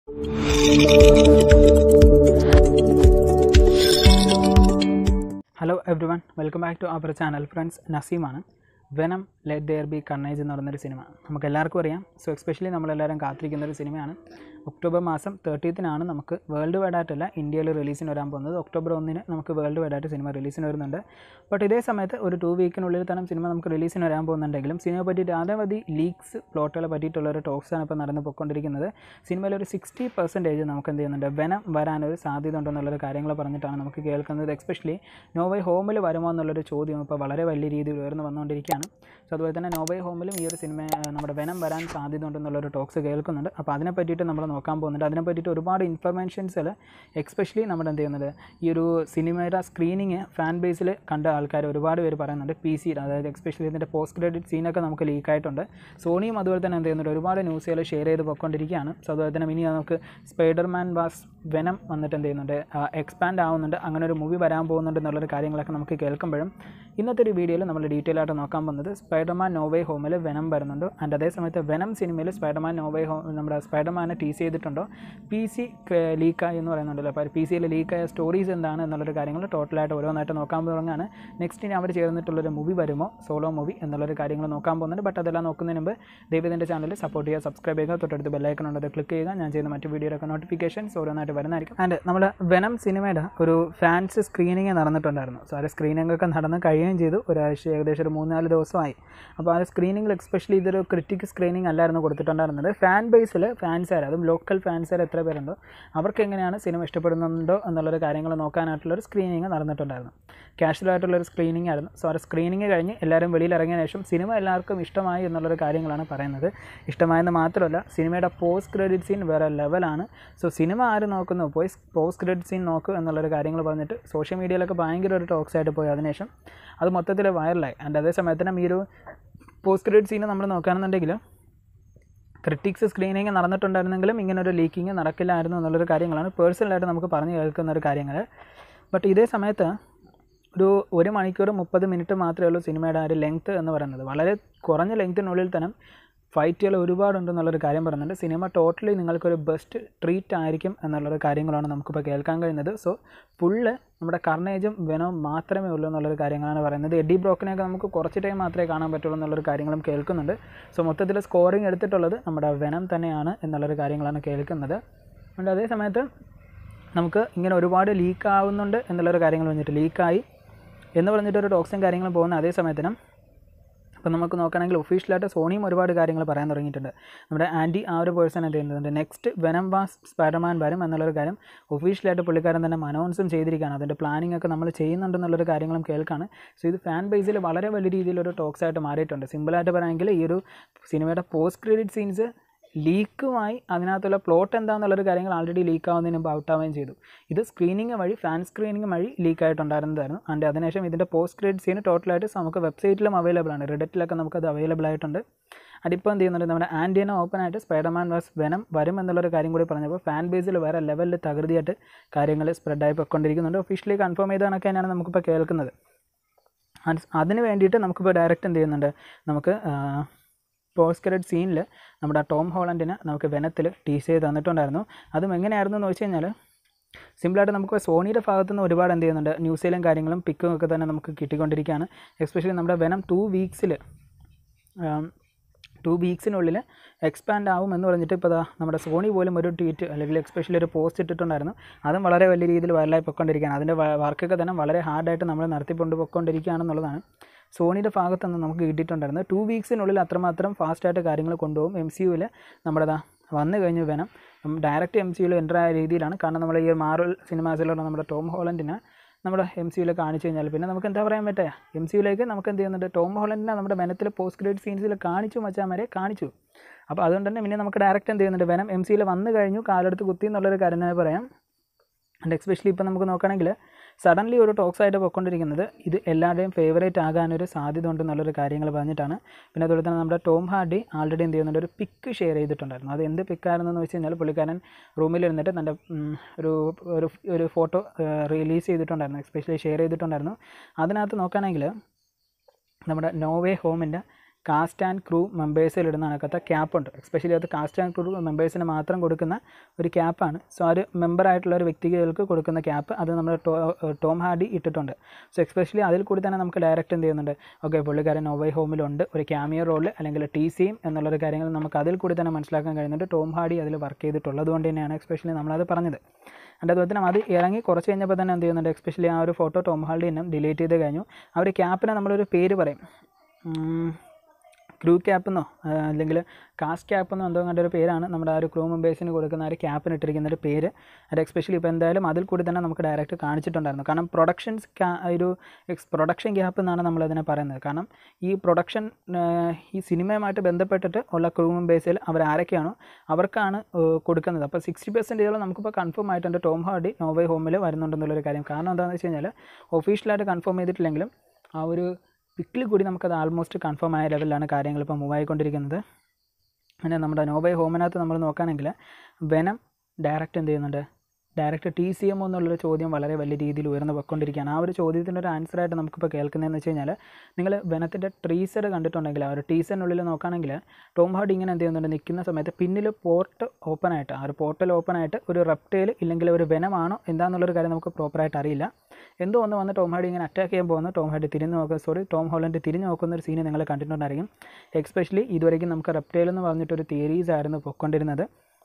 hello everyone welcome back to our channel friends നസീമാണ് Venom let there be carnage എന്ന് പറയുന്നൊരു cinema നമുക്ക് എല്ലാവർക്കും അറിയാം സോ എസ്പെഷ്യലി നമ്മളെല്ലാവരും കാത്തിരിക്കുന്ന ഒരു സിനിമയാണ് ഒക്ടോബർ മാസം തേർട്ടീത്തിനാണ് നമുക്ക് വേൾഡ് വൈഡ് ആയിട്ടല്ല ഇന്ത്യയിൽ റിലീസിന് വരാൻ പോകുന്നത് ഒക്ടോബർ ഒന്നിന് നമുക്ക് വേൾഡ് വൈഡ് ആയിട്ട് സിനിമ റിലീസിന് വരുന്നുണ്ട് ബട്ട് ഇതേ സമയത്ത് ഒരു ടു വീക്കിനുള്ളിൽ തന്നെ സിനിമ നമുക്ക് റിലീസിന് വരാൻ പോകുന്നുണ്ടെങ്കിലും സിനിമയെ പറ്റിയിട്ട് അനവധി ലീക്സ് പ്ലോട്ടുകളെ പറ്റിയിട്ടുള്ള ഒരു ടോക്സാണ് ഇപ്പോൾ നടന്നു പോയിക്കൊണ്ടിരിക്കുന്നത് സിനിമയിൽ ഒരു സിക്സ്റ്റി പെർസെൻറ്റേജ് നമുക്ക് എന്ത് ചെയ്യുന്നുണ്ട് വെനം വരാനൊരു സാധ്യത ഉണ്ടെന്നുള്ളൊരു കാര്യങ്ങൾ പറഞ്ഞിട്ടാണ് നമുക്ക് കേൾക്കുന്നത് എക്സ്പെഷ്യലി നോവൈ ഹോമിൽ വരുമോ എന്നുള്ളൊരു ചോദ്യം ഇപ്പോൾ വളരെ വലിയ രീതിയിൽ ഉയർന്നു വന്നുകൊണ്ടിരിക്കുകയാണ് സോ അതുപോലെ തന്നെ നോവൈ ഹോമിലും ഈ ഒരു സിനിമ ആ, നമ്മുടെ വെനം വരാൻ സാധ്യത ഉണ്ടെന്നുള്ളൊരു ടോക്സ് കേൾക്കുന്നുണ്ട് അപ്പോൾ അതിനെ പറ്റിയിട്ട് നമ്മൾ നോക്കാൻ പോകുന്നുണ്ട് അതിനെ പറ്റിയിട്ട് ഒരുപാട് ഇൻഫർമേഷൻസിൽ എക്സ്പെഷ്യലി നമ്മുടെ എന്ത് ചെയ്യുന്നത് ഈ ഒരു സിനിമയുടെ സ്ക്രീനിങ് ഫാൻ ബേസിൽ കണ്ട ആൾക്കാർ ഒരുപാട് പേര് പറയുന്നുണ്ട് പി സി അതായത് എക്സ്പെഷ്യലി ഇതിൻ്റെ പോസ്റ്റ് ക്രെഡിറ്റ് സീനൊക്കെ നമുക്ക് ലീക്കായിട്ടുണ്ട് സോണിയും അതുപോലെ തന്നെ എന്ത് ചെയ്യുന്നുണ്ട് ഒരുപാട് ന്യൂസുകൾ ഷെയർ ചെയ്ത് പോയിക്കൊണ്ടിരിക്കുകയാണ് സോ അതുപോലെ തന്നെ ഇനി നമുക്ക് സ്പൈഡർമാൻ വാസ് വെനം വന്നിട്ട് എന്ത് ചെയ്യുന്നുണ്ട് എക്സ്പാൻഡ് ആവുന്നുണ്ട് അങ്ങനെ ഒരു മൂവി വരാൻ പോകുന്നുണ്ട് എന്നുള്ളൊരു കാര്യങ്ങളൊക്കെ നമുക്ക് കേൾക്കുമ്പോഴും ഇന്നത്തെ ഒരു വീഡിയോയിൽ നമ്മൾ ഡീറ്റെയിൽ ആയിട്ട് നോക്കാൻ പോകുന്നത് സ്പൈഡർമാൻ നോവേ ഹോമിൽ വെനം വരുന്നുണ്ട് ആൻഡ് അതേ സമയത്ത് വെനം സിനിമയിൽ സ്പൈഡർമാൻ നോവേ ഹോം നമ്മുടെ സ്പൈഡർമാനെ ടീസ് ചെയ്തിട്ടുണ്ടോ പി സി ലീക്കായി എന്ന് പറയുന്നുണ്ടല്ലോ അപ്പോൾ പി സിയിൽ ലീക്കായ സ്റ്റോറീസ് എന്താണ് എന്നുള്ളൊരു കാര്യങ്ങൾ ടോട്ടലായിട്ട് ഓരോന്നായിട്ട് നോക്കാൻ തുടങ്ങുകയാണ് നെക്സ്റ്റ് ഇനി അവർ ചേർന്നിട്ടുള്ളൊരു മൂവി വരുമോ സോളോ മൂവി എന്നുള്ളൊരു കാര്യങ്ങൾ നോക്കാൻ പോകുന്നുണ്ട് ബട്ട് അതെല്ലാം നോക്കുന്നതിന് മുമ്പ് ദൈവത്തിൻ്റെ ചാനൽ സപ്പോർട്ട് ചെയ്യുക സബ്സ്ക്രൈബ് ചെയ്യുക തൊട്ടടുത്ത് ബെല്ലൈക്കൺ ഉണ്ട് അത് ക്ലിക്ക് ചെയ്യുക ഞാൻ ചെയ്യുന്ന മറ്റു വീഡിയോയൊക്കെ നോട്ടിഫിക്കേഷൻസ് ഓരോന്നായിട്ട് വരുന്നതായിരിക്കും ആൻഡ് നമ്മുടെ വെനം സിനിമയുടെ ഒരു ഫാൻസ് സ്ക്രീനിങ് നടന്നിട്ടുണ്ടായിരുന്നു സോ ആ സ്ക്രീനിങ് ഒക്കെ നടന്ന് കഴിയുകയും ചെയ്തു ഒരാഴ്ച ഏകദേശം ഒരു മൂന്നാല് ദിവസമായി അപ്പോൾ ആ സ്ക്രീനിങ്ങിൽ എക്സ്പെഷ്യലി ഇതൊരു ക്രിറ്റിക് സ്ക്രീനിങ് അല്ലായിരുന്നു കൊടുത്തിട്ടുണ്ടായിരുന്നത് ഫാൻ ബേസിൽ ഫാൻസുകാർ അതും ലോക്കൽ ഫാൻസുകാർ എത്ര പേരുണ്ടോ അവർക്ക് എങ്ങനെയാണ് സിനിമ ഇഷ്ടപ്പെടുന്നുണ്ടോ എന്നുള്ളൊരു കാര്യങ്ങൾ നോക്കാനായിട്ടുള്ളൊരു സ്ക്രീനിങ് നടന്നിട്ടുണ്ടായിരുന്നു കാഷ്വൽ ആയിട്ടുള്ളൊരു സ്ക്രീനിങ് ആയിരുന്നു സോ ആ സ്ക്രീനിങ് കഴിഞ്ഞ് എല്ലാവരും വെളിയിൽ ഇറങ്ങിയ ശേഷം സിനിമ എല്ലാവർക്കും ഇഷ്ടമായി എന്നുള്ളൊരു കാര്യങ്ങളാണ് പറയുന്നത് ഇഷ്ടമായെന്ന് മാത്രമല്ല സിനിമയുടെ പോസ്റ്റ് ക്രെഡിറ്റ് സീൻ വേറെ ലെവലാണ് സോ സിനിമ ആര് നോക്കുന്നു പോയി പോസ്റ്റ് ക്രെഡിറ്റ് സീൻ നോക്കൂ എന്നുള്ളൊരു കാര്യങ്ങൾ പറഞ്ഞിട്ട് സോഷ്യൽ മീഡിയയിലൊക്കെ ഭയങ്കര ഒരു ടോക്സ് ആയിട്ട് പോയി അതിനുശേഷം അത് മൊത്തത്തിൽ വൈറലായി ആൻഡ് അതേ സമയത്തിനും ഈ ഒരു പോസ്റ്റ് ക്രെഡിറ്റ് സീൻ നമ്മൾ നോക്കുകയാണെന്നുണ്ടെങ്കിൽ ക്രിട്ടിക്സ് സ്ക്രീനിങ് നടന്നിട്ടുണ്ടായിരുന്നെങ്കിലും ഇങ്ങനെ ഒരു ലീക്കിങ് നടക്കില്ലായിരുന്നു എന്നുള്ളൊരു കാര്യങ്ങളാണ് പേഴ്സണലായിട്ട് നമുക്ക് പറഞ്ഞു കേൾക്കുന്ന ഒരു കാര്യങ്ങൾ ബട്ട് ഇതേ സമയത്ത് ഒരു ഒരു മണിക്കൂർ മുപ്പത് മിനിറ്റ് മാത്രമേ ഉള്ളൂ സിനിമയുടെ ആ ഒരു ലെങ്ത്ത് എന്ന് പറയുന്നത് വളരെ കുറഞ്ഞ ലെങ്ത്തിനുള്ളിൽ തന്നെ ഫൈറ്റുകൾ ഒരുപാടുണ്ടെന്നുള്ളൊരു കാര്യം പറയുന്നുണ്ട് സിനിമ ടോട്ടലി നിങ്ങൾക്കൊരു ബെസ്റ്റ് ട്രീറ്റ് ആയിരിക്കും എന്നുള്ളൊരു കാര്യങ്ങളാണ് നമുക്കിപ്പോൾ കേൾക്കാൻ കഴിയുന്നത് സോ ഫുള്ള് നമ്മുടെ കർണേജും വെനവും മാത്രമേ ഉള്ളൂ എന്നുള്ളൊരു കാര്യങ്ങളാണ് പറയുന്നത് എഡി ബ്രോക്കിനെയൊക്കെ നമുക്ക് കുറച്ച് ടൈം മാത്രമേ കാണാൻ പറ്റുള്ളൂ എന്നുള്ളൊരു കാര്യങ്ങളും കേൾക്കുന്നുണ്ട് സോ മൊത്തത്തിൽ സ്കോറിംഗ് എടുത്തിട്ടുള്ളത് നമ്മുടെ വെനം തന്നെയാണ് എന്നുള്ളൊരു കാര്യങ്ങളാണ് കേൾക്കുന്നത് അതുകൊണ്ട് അതേ സമയത്ത് നമുക്ക് ഇങ്ങനെ ഒരുപാട് ലീക്ക് ആവുന്നുണ്ട് എന്നുള്ളൊരു കാര്യങ്ങൾ വന്നിട്ട് ലീക്കായി എന്ന് പറഞ്ഞിട്ട് ഒരു ടോക്സും കാര്യങ്ങളും പോകുന്ന അതേ സമയത്തിനും അപ്പോൾ നമുക്ക് നോക്കുകയാണെങ്കിൽ ഒഫീഷ്യലായിട്ട് സോണിയും ഒരുപാട് കാര്യങ്ങൾ പറയാൻ തുടങ്ങിയിട്ടുണ്ട് നമ്മുടെ ആൻറ്റി ആ ഒരു പേഴ്സൺ എന്ത് ചെയ്യുന്നുണ്ട് നെക്സ്റ്റ് വെനം വാസ് സ്പൈഡർമാൻ വരും എന്നുള്ളൊരു കാര്യം ഒഫീഷ്യലായിട്ട് പുള്ളിക്കാരൻ തന്നെ അനൗൺസും ചെയ്തിരിക്കുകയാണ് അതിൻ്റെ പ്ലാനിംഗ് ഒക്കെ നമ്മൾ ചെയ്യുന്നുണ്ടെന്നുള്ളൊരു കാര്യങ്ങളും കേൾക്കാണ് സോ ഇത് ഫാൻ ബേസിൽ വളരെ വലിയ രീതിയിലൊരു ടോക്സ് ആയിട്ട് മാറിയിട്ടുണ്ട് സിമ്പിളായിട്ട് പറയുകയാണെങ്കിൽ ഈ ഒരു സിനിമയുടെ പോസ്റ്റ് ക്രെഡിറ്റ് സീൻസ് ലീക്കുമായി അതിനകത്തുള്ള പ്ലോട്ട് എന്താണെന്നുള്ളൊരു കാര്യങ്ങൾ ആൾറെഡി ലീക്ക് ആവുന്നതിന് മുമ്പ് ഔട്ട് ആവുകയും ചെയ്തു ഇത് സ്ക്രീനിങ് വഴി ഫാൻ സ്ക്രീനിങ് വഴി ലീക്ക് ആയിട്ടുണ്ടായിരുന്നതായിരുന്നു ആൻഡ് അതിനുശേഷം ഇതിൻ്റെ പോസ്റ്റ് ക്രെഡിറ്റ് സീൻ ടോട്ടലായിട്ട് നമുക്ക് വെബ്സൈറ്റിലും അവൈലബിൾ ആണ് റെഡിറ്റിലൊക്കെ നമുക്കത് അവൈലബിൾ ആയിട്ടുണ്ട് അതിപ്പോൾ എന്ത് ചെയ്യുന്നുണ്ട് നമ്മുടെ ആൻറ്റീന ഓപ്പൺ ആയിട്ട് സ്പൈഡർമാൻ വാസ് വെനം വരും എന്നുള്ളൊരു കാര്യം കൂടി പറഞ്ഞപ്പോൾ ഫാൻ ബേസിൽ വേറെ ലെവലിൽ തകൃതിയായിട്ട് കാര്യങ്ങൾ സ്പ്രെഡായി പോയിക്കൊണ്ടിരിക്കുന്നുണ്ട് ഒഫീഷ്യലി കൺഫേം ചെയ്ത കണക്ക് തന്നെയാണ് നമുക്കിപ്പോൾ കേൾക്കുന്നത് അത് അതിന് വേണ്ടിയിട്ട് നമുക്കിപ്പോൾ ഡയറക്റ്റ് എന്ത് ചെയ്യുന്നുണ്ട് നമുക്ക് പോസ്റ്റ് ക്രെഡിറ്റ് സീനിൽ നമ്മുടെ ടോം ഹോളൻഡിനെ നമുക്ക് വെനത്തിൽ ടീസ് ചെയ്ത് തന്നിട്ടുണ്ടായിരുന്നു അതും എങ്ങനെയായിരുന്നു എന്ന് വെച്ച് കഴിഞ്ഞാൽ സിമ്പിളായിട്ട് നമുക്ക് സോണിയുടെ ഭാഗത്തു നിന്ന് ഒരുപാട് എന്ത് ചെയ്യുന്നുണ്ട് ന്യൂസിലും കാര്യങ്ങളും പിക്കും ഒക്കെ തന്നെ നമുക്ക് കിട്ടിക്കൊണ്ടിരിക്കുകയാണ് എസ്പെഷ്യലി നമ്മുടെ വെനം ടു വീക്സിൽ ടു വീക്സിനുള്ളിൽ എക്സ്പാൻഡ് ആവും എന്ന് പറഞ്ഞിട്ട് ഇപ്പോൾ ദാ നമ്മുടെ സോണി പോലും ഒരു ട്വീറ്റ് അല്ലെങ്കിൽ എക്സ്പെഷ്യലി ഒരു പോസ്റ്റ് ഇട്ടിട്ടുണ്ടായിരുന്നു അതും വളരെ വലിയ രീതിയിൽ വൈറലായി പൊയ്ക്കൊണ്ടിരിക്കുകയാണ് അതിൻ്റെ വർക്കൊക്കെ തന്നെ വളരെ ഹാർഡായിട്ട് നമ്മൾ നടത്തിക്കൊണ്ട് പൊയ്ക്കൊണ്ടിരിക്കുകയാണെന്നുള്ളതാണ് സോണിയുടെ ഭാഗത്ത് നിന്ന് നമുക്ക് കിട്ടിയിട്ടുണ്ടായിരുന്നു ടു വീക്സിനുള്ളിൽ അത്രമാത്രം ഫാസ്റ്റായിട്ട് കാര്യങ്ങൾ കൊണ്ടുപോകും എം സി യുവിൽ നമ്മുടെ ദാ വന്നു കഴിഞ്ഞ് വേണം ഡയറക്റ്റ് എം സി യുവിൽ എൻ്റർ ആയ രീതിയിലാണ് കാരണം നമ്മൾ ഈ മാർവൽ സിനിമാസിലുള്ള നമ്മുടെ ടോം ഹോളൻഡിനെ നമ്മുടെ എം സി യുയിൽ കാണിച്ചു കഴിഞ്ഞാൽ പിന്നെ നമുക്ക് എന്താ പറയാൻ പറ്റുക എം സി യുയിലേക്ക് നമുക്ക് എന്ത് ചെയ്യുന്നുണ്ട് ടോം ഹോളൻഡിനെ നമ്മുടെ വെനത്തിൽ പോസ്റ്റ് ഗ്രേഡ് സീൻസിൽ കാണിച്ചു മച്ചാമാരെ കാണിച്ചു അപ്പോൾ അതുകൊണ്ട് തന്നെ പിന്നെ നമുക്ക് ഡയറക്റ്റ് എന്ത് ചെയ്യുന്നുണ്ട് വെനം എം സിയിൽ വന്നു കഴിഞ്ഞു കാലെടുത്ത് കുത്തി എന്നുള്ളൊരു കാര്യം തന്നെ പറയാം ആൻഡ് എക്സ്പെഷ്യലി ഇപ്പോൾ നമുക്ക് നോക്കുകയാണെങ്കിൽ സഡൻലി ഒരു ടോക്സ് ആയിട്ട് പോയിക്കൊണ്ടിരിക്കുന്നത് ഇത് എല്ലാവരുടെയും ഫേവറേറ്റ് ആകാനൊരു സാധ്യത ഉണ്ടെന്നുള്ളൊരു കാര്യങ്ങൾ പറഞ്ഞിട്ടാണ് പിന്നെ അതുപോലെ തന്നെ നമ്മുടെ ടോം ഹാർഡി ആൾറെഡി എന്ത് ചെയ്യുന്നുണ്ട് ഒരു പിക്ക് ഷെയർ ചെയ്തിട്ടുണ്ടായിരുന്നു അത് എന്ത് പിക്കായിരുന്നു എന്ന് വെച്ച് കഴിഞ്ഞാൽ പുള്ളിക്കാരൻ റൂമിലിരുന്നിട്ട് തൻ്റെ ഉം, ഒരു ഒരു ഒരു ഫോട്ടോ റിലീസ് ചെയ്തിട്ടുണ്ടായിരുന്നു എക്സ്പെഷ്യലി ഷെയർ ചെയ്തിട്ടുണ്ടായിരുന്നു അതിനകത്ത് നോക്കുകയാണെങ്കിൽ നമ്മുടെ നോവേ ഹോമിൻ്റെ കാസ്റ്റ് ആൻഡ് ക്രൂ മെമ്പേഴ്സിൽ ഇടുന്ന കണക്കത്തെ ക്യാപ്പ് ഉണ്ട് എസ്പെഷ്യലി അത് കാസ്റ്റ് ആൻഡ് ക്രൂ മെമ്പേഴ്സിന് മാത്രം കൊടുക്കുന്ന ഒരു ക്യാപ്പാണ് സോ ഒരു മെമ്പറായിട്ടുള്ള ഒരു വ്യക്തികൾക്ക് കൊടുക്കുന്ന ക്യാപ്പ് അത് നമ്മൾ ടോം ഹാർഡി ഇട്ടിട്ടുണ്ട് സോ എസ്പെഷ്യലി അതിൽ കൂടി തന്നെ നമുക്ക് ഡയറക്റ്റ് എന്ത് ചെയ്യുന്നുണ്ട് ഓക്കെ പുള്ളിക്കാരൻ നോവൈ ഹോമിലുണ്ട് ഒരു ക്യാമിയോ റോള് അല്ലെങ്കിൽ ടി സിയും എന്നുള്ളൊരു കാര്യങ്ങൾ നമുക്ക് അതിൽ കൂടി തന്നെ മനസ്സിലാക്കാൻ കഴിയുന്നുണ്ട് ടോം ഹാർഡി അതിൽ വർക്ക് ചെയ്തിട്ടുള്ളത് കൊണ്ട് തന്നെയാണ് എസ്പെഷ്യലി നമ്മളത് പറഞ്ഞത് എൻ്റെ അതുപോലെ തന്നെ അത് ഇറങ്ങി കുറച്ച് കഴിഞ്ഞപ്പോൾ തന്നെ എന്ത് ചെയ്യുന്നുണ്ട് എസ്പെഷ്യലി ആ ഒരു ഫോട്ടോ ടോം ഹാർഡി തന്നെ ഡിലീറ്റ് ചെയ്ത് കഴിഞ്ഞു ആ ഒരു ക്യാപ്പിന് നമ്മളൊരു പേര് പറയും ഉം, ക്രൂ ക്യാപ്പ് എന്നോ ആ, അല്ലെങ്കിൽ കാസ്റ്റ് ക്യാപ്പ് എന്നോ എന്തോ കണ്ട ഒരു പേരാണ് നമ്മുടെ ആ ഒരു ക്രൂ മെമ്പേഴ്സിന് കൊടുക്കുന്ന ആ ഒരു ക്യാപ്പിന് ഇട്ടിരിക്കുന്ന ഒരു പേര് അത് എക്സ്പെഷ്യലി ഇപ്പോൾ എന്തായാലും അതിൽ കൂടി തന്നെ നമുക്ക് ഡയറക്റ്റ് കാണിച്ചിട്ടുണ്ടായിരുന്നു കാരണം പ്രൊഡക്ഷൻസ് ഒരു എക്സ് പ്രൊഡക്ഷൻ ഗ്യാപ്പ് എന്നാണ് നമ്മളതിനെ പറയുന്നത് കാരണം ഈ പ്രൊഡക്ഷൻ ഈ സിനിമയുമായിട്ട് ബന്ധപ്പെട്ടിട്ട് ഉള്ള ക്രൂ മെമ്പേഴ്സിൽ അവർ ആരൊക്കെയാണോ അവർക്കാണ് ഏഹ്, കൊടുക്കുന്നത് അപ്പോൾ സിക്സ്റ്റി പെർസെൻറ്റേജോളം നമുക്കിപ്പോൾ കൺഫേം ആയിട്ടുണ്ട് ടോം ഹാർഡി നോവേ ഹോമിൽ വരുന്നുണ്ടെന്നുള്ളൊരു കാര്യം കാരണം എന്താണെന്ന് വെച്ച് കഴിഞ്ഞാൽ ഒഫീഷ്യലായിട്ട് കൺഫേം ചെയ്തിട്ടില്ലെങ്കിലും ആ ഒരു പിക്കിൽ കൂടി നമുക്കത് ആൾമോസ്റ്റ് കൺഫേം ആയ ലെവലിലാണ് കാര്യങ്ങൾ ഇപ്പോൾ മൂവ് ആയിക്കൊണ്ടിരിക്കുന്നത് പിന്നെ നമ്മുടെ നോബൈ ഹോമിനകത്ത് നമ്മൾ നോക്കുകയാണെങ്കിൽ വെനം ഡയറക്റ്റ് എന്ത് ചെയ്യുന്നുണ്ട് ഡയറക്റ്റ് ടി സി എം എന്നുള്ളൊരു ചോദ്യം വളരെ വലിയ രീതിയിൽ ഉയർന്നു പൊയ്ക്കൊണ്ടിരിക്കുകയാണ് ആ ഒരു ചോദ്യത്തിൻ്റെ ഒരു ആൻസറായിട്ട് നമുക്കിപ്പോൾ കേൾക്കുന്നതെന്ന് വെച്ച് കഴിഞ്ഞാൽ നിങ്ങൾ വെനത്തിൻ്റെ ട്രീസർ കണ്ടിട്ടുണ്ടെങ്കിൽ ആ ഒരു ടീസറിനുള്ളിൽ നോക്കുകയാണെങ്കിൽ ടോം ഹാർഡ് ഇങ്ങനെ എന്ത് ചെയ്യുന്നുണ്ട് നിൽക്കുന്ന സമയത്ത് പിന്നിൽ പോർട്ട് ഓപ്പൺ ആയിട്ട് ആ ഒരു പോർട്ടൽ ഓപ്പൺ ആയിട്ട് ഒരു റെപ്റ്റൈൽ ഇല്ലെങ്കിൽ ഒരു വെനമാണോ എന്താണെന്നുള്ളൊരു കാര്യം നമുക്ക് പ്രോപ്പറായിട്ട് അറിയില്ല എന്തോ ഒന്ന് വന്ന് ടോം ഹാർഡി ഇങ്ങനെ അറ്റാക്ക് ചെയ്യാൻ പോകുന്നു ടോം ഹാർഡി തിരിഞ്ഞ് നോക്കുക സോറി ടോം ഹോളൻഡ് തിരിഞ്ഞ് നോക്കുന്ന ഒരു സീന് നിങ്ങൾ കണ്ടിട്ടുണ്ടായിരിക്കും എക്സ്പെഷ്യലി ഇതുവരെയും നമുക്ക് റെപ്റ്റൈൽ എന്ന് പറഞ്ഞിട്ടൊരു തിയറീസ് ആയിരുന്നു പൊയ്ക്കൊണ്ടിരുന്നത്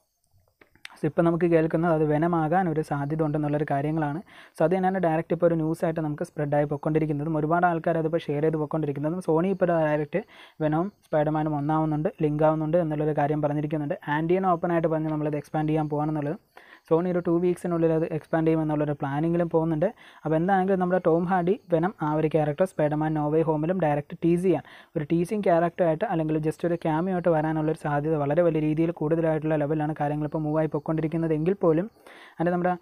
സോ ഇപ്പോൾ നമുക്ക് കേൾക്കുന്നത് അത് വെനമാകാൻ ഒരു സാധ്യത ഉണ്ടെന്നുള്ളൊരു കാര്യങ്ങളാണ് സോ അത് തന്നെയാണ് ഡയറക്റ്റ് ഇപ്പോൾ ഒരു ന്യൂസായിട്ട് നമുക്ക് സ്പ്രെഡായി പൊയ്ക്കൊണ്ടിരിക്കുന്നതും ഒരുപാട് ആൾക്കാർ അതിപ്പോൾ ഷെയർ ചെയ്ത് പൊയ്ക്കൊണ്ടിരിക്കുന്നതും സോണി ഇപ്പോൾ ഡയറക്റ്റ് വെനവും സ്പൈഡർമാനും ഒന്നാവുന്നുണ്ട് ലിങ്ക് ആവുന്നുണ്ട് എന്നുള്ളൊരു കാര്യം പറഞ്ഞിരിക്കുന്നുണ്ട് ആൻറ്റിയനും ഓപ്പണായിട്ട് പറഞ്ഞ് നമ്മളത് എക്സ്പാൻഡ് ചെയ്യാൻ പോകാമെന്നുള്ളത് സോണി ഒരു ടു വീക്സിനുള്ളിൽ അത് എക്സ്പാൻഡ് ചെയ്യുമെന്നുള്ളൊരു പ്ലാനിങ്ങിലും പോകുന്നുണ്ട് അപ്പോൾ എന്താണെങ്കിലും നമ്മുടെ ടോം ഹാർഡി വെനം ആ ഒരു ക്യാരക്ടർ സ്പൈഡർമാൻ നോവേ ഹോമിലും ഡയറക്റ്റ് ടീസ് ചെയ്യാൻ ഒരു ടീസിങ് ക്യാരക്ടറായിട്ട് അല്ലെങ്കിൽ ജസ്റ്റ് ഒരു ക്യാമിയോ ആയിട്ട് വരാനുള്ളൊരു സാധ്യത വളരെ വലിയ രീതിയിൽ കൂടുതലായിട്ടുള്ള ലെവലിലാണ് കാര്യങ്ങൾ ഇപ്പോൾ മൂവ് ആയി പോയിക്കൊണ്ടിരിക്കുന്നത് എങ്കിൽ പോലും അതിൻ്റെ നമ്മുടെ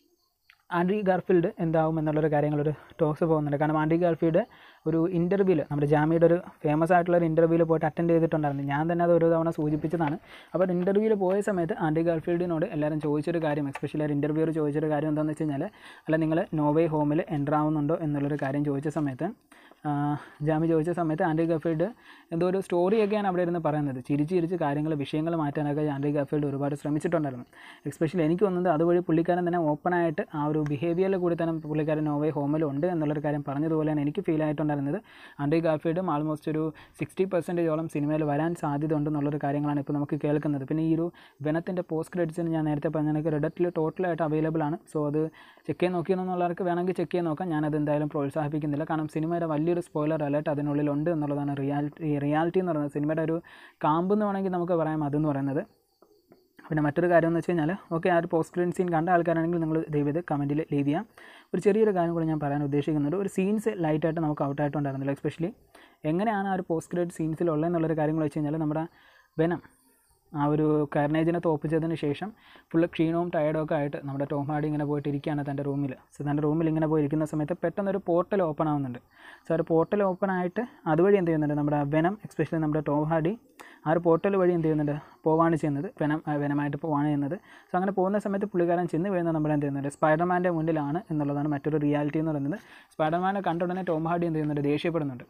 ആൻഡ്രി ഗാർഫീൽഡ് എന്താവും എന്നുള്ളൊരു കാര്യങ്ങളൊരു ടോക്സ് പോകുന്നുണ്ട് കാരണം ആൻഡ്രി ഗാർഫീൽഡ് ഒരു ഇൻ്റർവ്യൂവിൽ നമ്മുടെ ജാമിയുടെ ഒരു ഫേമസ് ആയിട്ടുള്ള ഒരു ഇൻ്റർവ്യൂവിൽ പോയിട്ട് അറ്റൻഡ് ചെയ്തിട്ടുണ്ടായിരുന്നു ഞാൻ തന്നെ അത് ഒരു തവണ സൂചിപ്പിച്ചതാണ് അപ്പോൾ ഇൻ്റർവ്യൂവിൽ പോയ സമയത്ത് ആൻഡ്രി ഗാർഫീൽഡിനോട് എല്ലാവരും ചോദിച്ചൊരു കാര്യം എസ്പെഷ്യലി ഒരു ഇൻ്റർവ്യൂർ ചോദിച്ചൊരു കാര്യം എന്താണെന്ന് വെച്ച് കഴിഞ്ഞാൽ അല്ല നിങ്ങൾ നോവേ ഹോമിൽ എൻ്റർ ആവുന്നുണ്ടോ എന്നുള്ളൊരു കാര്യം ചോദിച്ച സമയത്ത് ആ, ജാമി ചോദിച്ച സമയത്ത് ആൻഡ്രി ഗഫീൽഡ് എന്തോ ഒരു സ്റ്റോറിയൊക്കെയാണ് അവിടെ ഇരുന്ന് പറയുന്നത് ചിരിച്ച് ചിരിച്ച് കാര്യങ്ങൾ വിഷയങ്ങൾ മാറ്റാനൊക്കെ ആൻഡ്രി ഗഫീൽഡ് ഒരുപാട് ശ്രമിച്ചിട്ടുണ്ടായിരുന്നു എസ്പെഷ്യലി എനിക്ക് തോന്നുന്നത് അതുവഴി പുള്ളിക്കാരൻ തന്നെ ഓപ്പണായിട്ട് ആ ഒരു ബിഹേവിയറിൽ കൂടി തന്നെ പുള്ളിക്കാരൻ നോവേ ഹോമിലും ഉണ്ട് എന്നുള്ളൊരു കാര്യം പറഞ്ഞതുപോലെയാണ് എനിക്ക് ഫീൽ ആയിട്ടുണ്ടായിരുന്നത് ആൻഡ്രി ഗാർഫീൽഡും ആൾമോസ്റ്റ് ഒരു സിക്സ്റ്റി പെർസെൻറ്റേജോളം സിനിമയിൽ വരാൻ സാധ്യത ഉണ്ടെന്നുള്ളൊരു കാര്യങ്ങളാണ് ഇപ്പോൾ നമുക്ക് കേൾക്കുന്നത് പിന്നെ ഈ ഒരു വെനത്തിൻ്റെ പോസ്റ്റ് ക്രെഡിറ്റ്സിന് ഞാൻ നേരത്തെ പറഞ്ഞ കണക്ക് റെഡറ്റിൽ ടോട്ടലായിട്ട് അവൈലബിൾ ആണ് സോ അത് ചെക്ക് ചെയ്ത് നോക്കിയെന്നുള്ളവർക്ക് വേണമെങ്കിൽ ചെക്ക് ചെയ്ത് നോക്കാം ഞാനത് എന്തായാലും പ്രോത്സാഹിപ്പിക്കുന്നില്ല കാരണം സിനിമയുടെ വലിയൊരു സ്പോയിലർ അലേർട്ട് അതിനുള്ളിലുണ്ട് എന്നുള്ളതാണ് റിയാലിറ്റി റിയാലിറ്റി എന്ന് പറയുന്നത് സിനിമയുടെ ഒരു കാമ്പ് എന്ന് വേണമെങ്കിൽ നമുക്ക് പറയാം അതെന്ന് പറയുന്നത് പിന്നെ മറ്റൊരു കാര്യം എന്ന് വെച്ച് കഴിഞ്ഞാൽ ഓക്കെ ആ ഒരു പോസ്റ്റ് ക്രെഡിറ്റ് സീൻ കണ്ട ആൾക്കാരാണെങ്കിൽ നിങ്ങൾ ദയവ് ചെയ്ത് കമൻറ്റിൽ ലീവ് ചെയ്യാം ഒരു ചെറിയൊരു കാര്യം കൂടി ഞാൻ പറയാൻ ഉദ്ദേശിക്കുന്നുണ്ട് ഒരു സീൻസ് ലൈറ്റായിട്ട് നമുക്ക് ഔട്ടായിട്ടുണ്ടായിരുന്നില്ല എസ്പെഷ്യലി എങ്ങനെയാണ് ആ ഒരു പോസ്റ്റ് ക്രെഡിറ്റ് സീൻസിലുള്ളതെന്നുള്ളൊരു കാര്യങ്ങൾ വെച്ച് കഴിഞ്ഞാൽ നമ്മുടെ വെനം ആ ഒരു കർണേജിനെ തോപ്പിച്ചതിന് ശേഷം ഫുള്ള് ക്ഷീണവും ടയർഡും ഒക്കെ ആയിട്ട് നമ്മുടെ ടോം ഹാർഡി ഇങ്ങനെ പോയിട്ട് ഇരിക്കുകയാണ് തൻ്റെ റൂമിൽ സോ തൻ്റെ റൂമിൽ ഇങ്ങനെ പോയി ഇരിക്കുന്ന സമയത്ത് പെട്ടെന്ന് ഒരു പോർട്ടൽ ഓപ്പൺ ആവുന്നുണ്ട് സോ ഒരു പോർട്ടൽ ഓപ്പൺ ആയിട്ട് അതുവഴി എന്ത് ചെയ്യുന്നുണ്ട് നമ്മുടെ വെനം എക്സ്പെഷ്യലി നമ്മുടെ ടോം ഹാർഡി ആ ഒരു പോർട്ടൽ വഴി എന്ത് ചെയ്യുന്നുണ്ട് പോവാണ് ചെയ്യുന്നത് വെനം ആ, വെനമായിട്ട് പോവാണ് ചെയ്യുന്നത് സോ അങ്ങനെ പോകുന്ന സമയത്ത് പുള്ളിക്കാരൻ ചെന്ന് വീഴുന്ന നമ്മുടെ എന്ത് ചെയ്യുന്നുണ്ട് സ്പൈഡർമാൻ്റെ മുന്നിലാണ് എന്നുള്ളതാണ് മറ്റൊരു റിയാലിറ്റി എന്ന് പറയുന്നത് സ്പൈഡർമാനെ കണ്ട ഉടനെ ടോം ഹാർഡി എന്ത് ചെയ്യുന്നുണ്ട് ദേഷ്യപ്പെടുന്നുണ്ട്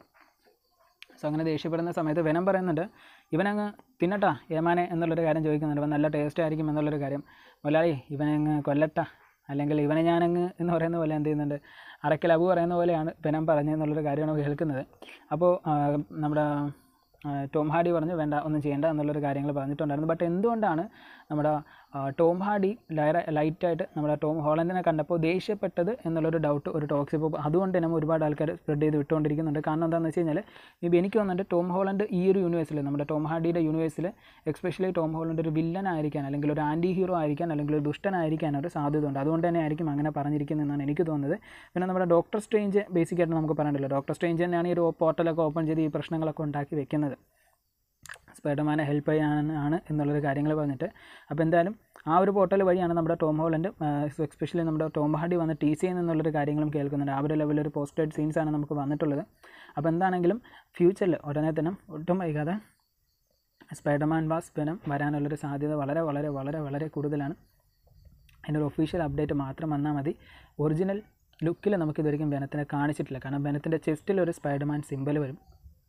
സോ അങ്ങനെ ദേഷ്യപ്പെടുന്ന സമയത്ത് വെനം പറയുന്നുണ്ട് ഇവനങ്ങ് തിന്നട്ടാ ഏമാനെ എന്നുള്ളൊരു കാര്യം ചോദിക്കുന്നുണ്ട് അവൻ നല്ല ടേസ്റ്റ് ആയിരിക്കും എന്നുള്ളൊരു കാര്യം മുതലാളി ഇവനെ അങ്ങ് കൊല്ലട്ടാ അല്ലെങ്കിൽ ഇവനെ ഞാനങ്ങ് എന്ന് പറയുന്ന പോലെ എന്ത് ചെയ്യുന്നുണ്ട് അറക്കൽ അബു പറയുന്ന പോലെയാണ് വെനം പറഞ്ഞതെന്നുള്ളൊരു കാര്യമാണ് കേൾക്കുന്നത് അപ്പോൾ ആ, നമ്മുടെ ആ, ടോം ഹാർഡി പറഞ്ഞു വേണ്ട ഒന്നും ചെയ്യേണ്ട എന്നുള്ളൊരു കാര്യങ്ങൾ പറഞ്ഞിട്ടുണ്ടായിരുന്നു ബട്ട് എന്തുകൊണ്ടാണ് നമ്മുടെ ആ, ടോം ഹാർഡി ലൈറ ലൈറ്റായിട്ട് നമ്മുടെ ടോം ഹോളൻഡിനെ കണ്ടപ്പോൾ ദേഷ്യപ്പെട്ടത് എന്നുള്ളൊരു ഡൗട്ട് ഒരു ടോക്സ് ഇപ്പോൾ അതുകൊണ്ട് തന്നെ ഒരുപാട് ആൾക്കാർ സ്പ്രെഡ് ചെയ്ത് വിട്ടുകൊണ്ടിരിക്കുന്നുണ്ട് കാരണം എന്താണെന്ന് വെച്ച് കഴിഞ്ഞാൽ മേ ബി എനിക്ക് തോന്നുന്നുണ്ട് ടോം ഹോളണ്ട് ഈ ഒരു യൂണിവേഴ്സിൽ നമ്മുടെ ടോം ഹാർഡിയുടെ യൂണിവേഴ്സിൽ എക്സ്പെഷ്യലി ടോം ഹോളണ്ട് ഒരു വില്ലൻ ആയിരിക്കാൻ അല്ലെങ്കിൽ ഒരു ആൻറ്റി ഹീറോ ആയിരിക്കാൻ അല്ലെങ്കിൽ ഒരു ദുഷ്ടനായിരിക്കാൻ ഒരു സാധ്യത ഉണ്ട് അതുകൊണ്ട് തന്നെ ആയിരിക്കും അങ്ങനെ പറഞ്ഞിരിക്കുന്നതെന്നാണ് എനിക്ക് തോന്നുന്നത് പിന്നെ നമ്മുടെ ഡോക്ടർ സ്ട്രേഞ്ച് ബേസിക്കായിട്ട് നമുക്ക് പറയണ്ടല്ലോ ഡോക്ടർ സ്ട്രേഞ്ച് തന്നെയാണ് ഈ ഒരു പോർട്ടലൊക്കെ ഓപ്പൺ ചെയ്ത് ഈ പ്രശ്നങ്ങളൊക്കെ ഉണ്ടാക്കി വെക്കുന്നത് സ്പൈഡർമാനെ ഹെൽപ്പ് ചെയ്യാനാണ് എന്നുള്ളൊരു കാര്യങ്ങൾ പറഞ്ഞിട്ട് അപ്പോൾ എന്തായാലും ആ ഒരു പോർട്ടൽ വഴിയാണ് നമ്മുടെ ടോം ഹോളണ്ട് എസ്പെഷ്യലി നമ്മുടെ ടോം ഹാർഡി വന്ന് ടി സി എന്നുള്ളൊരു കാര്യങ്ങളും കേൾക്കുന്നുണ്ട് ആ ഒരു ലെവലിൽ ഒരു പോസ്റ്റഡ് സീൻസാണ് നമുക്ക് വന്നിട്ടുള്ളത് അപ്പോൾ എന്താണെങ്കിലും ഫ്യൂച്ചറിൽ ഉടനെ തന്നെ ഒട്ടും വൈകാതെ സ്പൈഡർമാൻ വാസ് വെനം വരാനുള്ളൊരു സാധ്യത വളരെ വളരെ വളരെ വളരെ കൂടുതലാണ് അതിൻ്റെ ഒരു ഒഫീഷ്യൽ അപ്ഡേറ്റ് മാത്രം വന്നാൽ മതി ഒറിജിനൽ ലുക്കിൽ നമുക്ക് ഇതുവരെയും ബെനത്തിനെ കാണിച്ചിട്ടില്ല കാരണം ബെനത്തിൻ്റെ ചെസ്റ്റിൽ ഒരു സ്പൈഡർമാൻ സിമ്പൽ വരും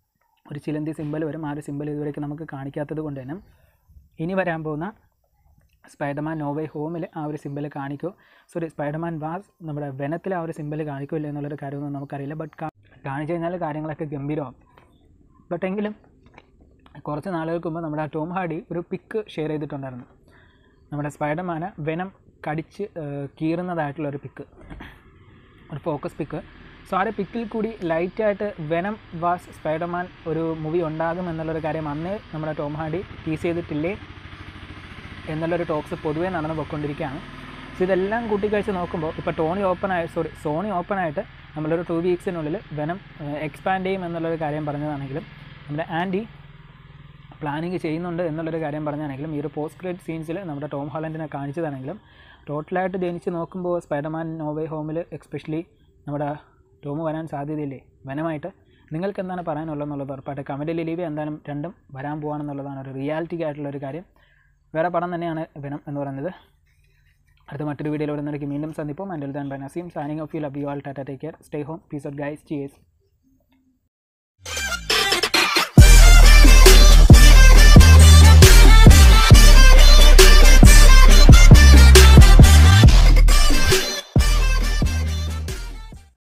ഒരു ചിലന്തി സിമ്പൽ വരും ആ ഒരു സിമ്പൽ ഇതുവരെയ്ക്ക് നമുക്ക് കാണിക്കാത്തത് കൊണ്ട് തന്നെ ഇനി വരാൻ പോകുന്ന സ്പൈഡർമാൻ നോവേ ഹോമിൽ ആ ഒരു സിമ്പൽ കാണിക്കോ സോറി സ്പൈഡർമാൻ വാസ് നമ്മുടെ വെനത്തിൽ ആ ഒരു സിമ്പൽ കാണിക്കോ ഇല്ല എന്നുള്ളൊരു കാര്യമൊന്നും നമുക്കറിയില്ല ബട്ട് കാണിച്ചു കഴിഞ്ഞാൽ കാര്യങ്ങളൊക്കെ ഗംഭീരമാകും ബട്ട് എങ്കിലും കുറച്ച് നാളുകൾക്ക് മുമ്പ് നമ്മുടെ ആ ടോം ഹാഡി ഒരു പിക്ക് ഷെയർ ചെയ്തിട്ടുണ്ടായിരുന്നു നമ്മുടെ സ്പൈഡർമാനെ വെനം കടിച്ച് ഏഹ്, കീറുന്നതായിട്ടുള്ള ഒരു പിക്ക് ഒരു ഫോക്കസ് പിക്ക് സോ ആ ഒരു പിക്കിൽ കൂടി ലൈറ്റായിട്ട് വെനം വാസ് സ്പൈഡർമാൻ ഒരു മൂവി ഉണ്ടാകും എന്നുള്ളൊരു കാര്യം അന്നേ നമ്മുടെ ടോം ഹാഡി ടീസ് ചെയ്തിട്ടില്ലേ എന്നുള്ളൊരു ടോക്സ് പൊതുവേ നടന്നു പോയിക്കൊണ്ടിരിക്കുകയാണ് സോ ഇതെല്ലാം കൂട്ടിക്കഴിച്ച് നോക്കുമ്പോൾ ഇപ്പോൾ ടോണി ഓപ്പൺ ആയി സോറി സോണി ഓപ്പൺ ആയിട്ട് നമ്മളൊരു ടു വീക്സിനുള്ളിൽ വെനം എക്സ്പാൻഡ് ചെയ്യും എന്നുള്ളൊരു കാര്യം പറഞ്ഞതാണെങ്കിലും നമ്മുടെ ആൻറ്റി പ്ലാനിങ് ചെയ്യുന്നുണ്ട് എന്നുള്ളൊരു കാര്യം പറഞ്ഞാണെങ്കിലും ഈ ഒരു പോസ്റ്റ് ക്രെഡിറ്റ് സീൻസിൽ നമ്മുടെ ടോം ഹോളൻഡിനെ കാണിച്ചതാണെങ്കിലും ടോട്ടലായിട്ട് ജനിച്ച് നോക്കുമ്പോൾ സ്പൈഡർമാൻ നോവേ ഹോമിൽ എക്സ്പെഷ്യലി നമ്മുടെ ടോം വരാൻ സാധ്യതയില്ലേ വനമായിട്ട് നിങ്ങൾക്ക് എന്താണ് പറയാനുള്ളതെന്നുള്ളത് ഉറപ്പായിട്ട് കമൻറ്റിൽ ലീവ് എന്തായാലും രണ്ടും വരാൻ പോവാണെന്നുള്ളതാണ് ഒരു റിയാലിറ്റിക് ആയിട്ടുള്ള ഒരു കാര്യം വേറെ പടം തന്നെയാണ് വനം എന്ന് പറയുന്നത് അടുത്ത മറ്റൊരു വീഡിയോയിൽ വരുന്നവർക്ക് വീണ്ടും സന്ദിപ്പം and then bye Naseem signing off you love you all tata take care stay home peace off guys cheers